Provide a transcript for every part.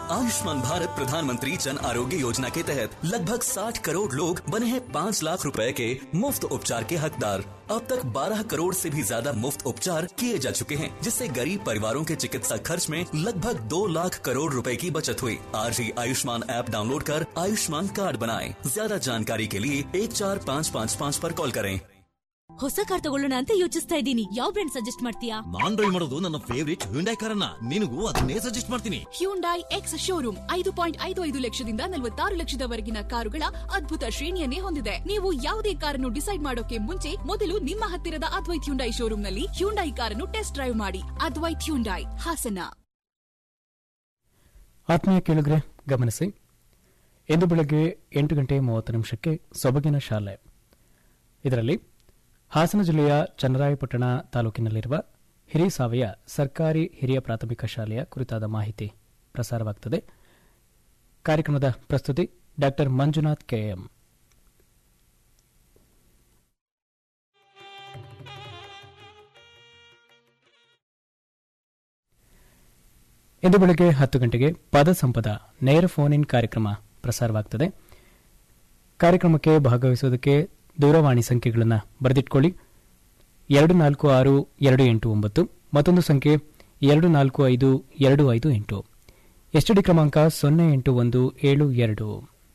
आयुष्मान भारत प्रधानमंत्री जन आरोग्य योजना के तहत लगभग 60 करोड़ लोग बने हैं 5 लाख रुपए के मुफ्त उपचार के हकदार अब तक 12 करोड़ से भी ज्यादा मुफ्त उपचार किए जा चुके हैं जिससे गरीब परिवारों के चिकित्सा खर्च में लगभग 2 लाख करोड़ रुपए की बचत हुई आज ही आयुष्मान ऐप डाउनलोड कर आयुष्मान कार्ड बनाएं ज्यादा जानकारी के लिए एक चार पाँच पाँच पाँच पर कॉल करें ಹೊಸ ಕಾರ್ ತಗೊಳ್ಳೋಣ ಅಂತ ಯೋಚಿಸ್ತಾ ಇದ್ದೀನಿ ಯಾವ ಬ್ರ್ಯಾಂಡ್ ಸಜೆಸ್ಟ್ ಮಾಡ್ತೀಯಾ ನಾನ್ ಡ್ರೈವ್ ಮಾಡೋದು ನನ್ನ ಫೇವರಿಟ್ ಹ್ಯುಂಡೈ ಕಾರನ್ನ ನಿನಗೂ ಅದನ್ನೇ ಸಜೆಸ್ಟ್ ಮಾಡ್ತೀನಿ ಹ್ಯೂಂಡೈ ಎಕ್ಸ್ ಶೋರೂಮ್ ಐದು ಪಾಯಿಂಟ್ ಐದು ಐದು ಲಕ್ಷದಿಂದ ನಲವತ್ತಾರು ಲಕ್ಷದವರೆಗಿನ ಕಾರುಗಳ ಅದ್ಭುತ ಶ್ರೇಣಿಯನ್ನೇ ಹೊಂದಿದೆ ನೀವು ಯಾವುದೇ ಕಾರನ್ನು ಡಿಸೈಡ್ ಮಾಡೋಕೆ ಮುಂಚೆ ಮೊದಲು ನಿಮ್ಮ ಹತ್ತಿರದ ಅದ್ವೈತ್ ಹ್ಯುಂಡೈ ಶೋರೂಮ್ನಲ್ಲಿ ಹ್ಯುಂಡೈ ಕಾರನ್ನು ಟೆಸ್ಟ್ ಡ್ರೈವ್ ಮಾಡಿ ಅದ್ವೈತ್ ಹ್ಯುಂಡೈ ಹಾಸನ ಆತ್ಮೀಯ ಕೇಳುಗರೆ ಗಮನಿಸಿ ಇಂದು ಬೆಳಗ್ಗೆ ಎಂಟು ಗಂಟೆ ಮೂವತ್ತು ನಿಮಿಷಕ್ಕೆ ಸೊಬಗಿನ ಶಾಲೆ ಇದರಲ್ಲಿ ಹಾಸನ ಜಿಲ್ಲೆಯ ಚನ್ನರಾಯಪಟ್ಟಣ ತಾಲೂಕಿನಲ್ಲಿರುವ ಹಿರಿಸಾವೆಯ ಸರ್ಕಾರಿ ಹಿರಿಯ ಪ್ರಾಥಮಿಕ ಶಾಲೆಯ ಕುರಿತಾದ ಮಾಹಿತಿ ಪ್ರಸಾರವಾಗುತ್ತದೆ ಕಾರ್ಯಕ್ರಮದ ಪ್ರಸ್ತುತಿ ಡಾ ಮಂಜುನಾಥ್ ಕೆಎಂ ಇಂದು ಬೆಳಗ್ಗೆ ಹತ್ತು ಗಂಟೆಗೆ ಪದ ಸಂಪದ ನೇರ ಫೋನ್ ಇನ್ ಕಾರ್ಯಕ್ರಮ ಪ್ರಸಾರವಾಗುತ್ತದೆ ಕಾರ್ಯಕ್ರಮಕ್ಕೆ ಭಾಗವಹಿಸುವುದಕ್ಕೆ ದೂರವಾಣಿ ಸಂಖ್ಯೆಗಳನ್ನು ಬರೆದಿಟ್ಕೊಳ್ಳಿ ಎರಡು ನಾಲ್ಕು ಆರು ಎರಡು ಎಂಟು ಒಂಬತ್ತು ಮತ್ತೊಂದು ಸಂಖ್ಯೆ ಎರಡು ನಾಲ್ಕು ಐದು ಎರಡು ಐದು ಎಂಟು ಎಸ್ಟಿಡಿ ಕ್ರಮಾಂಕ ಸೊನ್ನೆ ಎಂಟು ಒಂದು ಏಳು ಎರಡು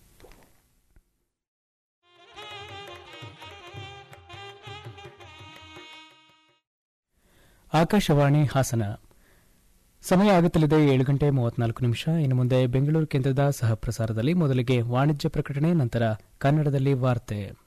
ಆಕಾಶವಾಣಿ ಹಾಸನ ಸಮಯ ಆಗುತ್ತಲಿದೆ ಏಳು ಗಂಟೆ ಮೂವತ್ನಾಲ್ಕು ನಿಮಿಷ ಇನ್ನು ಮುಂದೆ ಬೆಂಗಳೂರು ಕೇಂದ್ರದ ಸಹ ಪ್ರಸಾರದಲ್ಲಿ ಮೊದಲಿಗೆ ವಾಣಿಜ್ಯ ಪ್ರಕಟಣೆ ನಂತರ ಕನ್ನಡದಲ್ಲಿ ವಾರ್ತೆ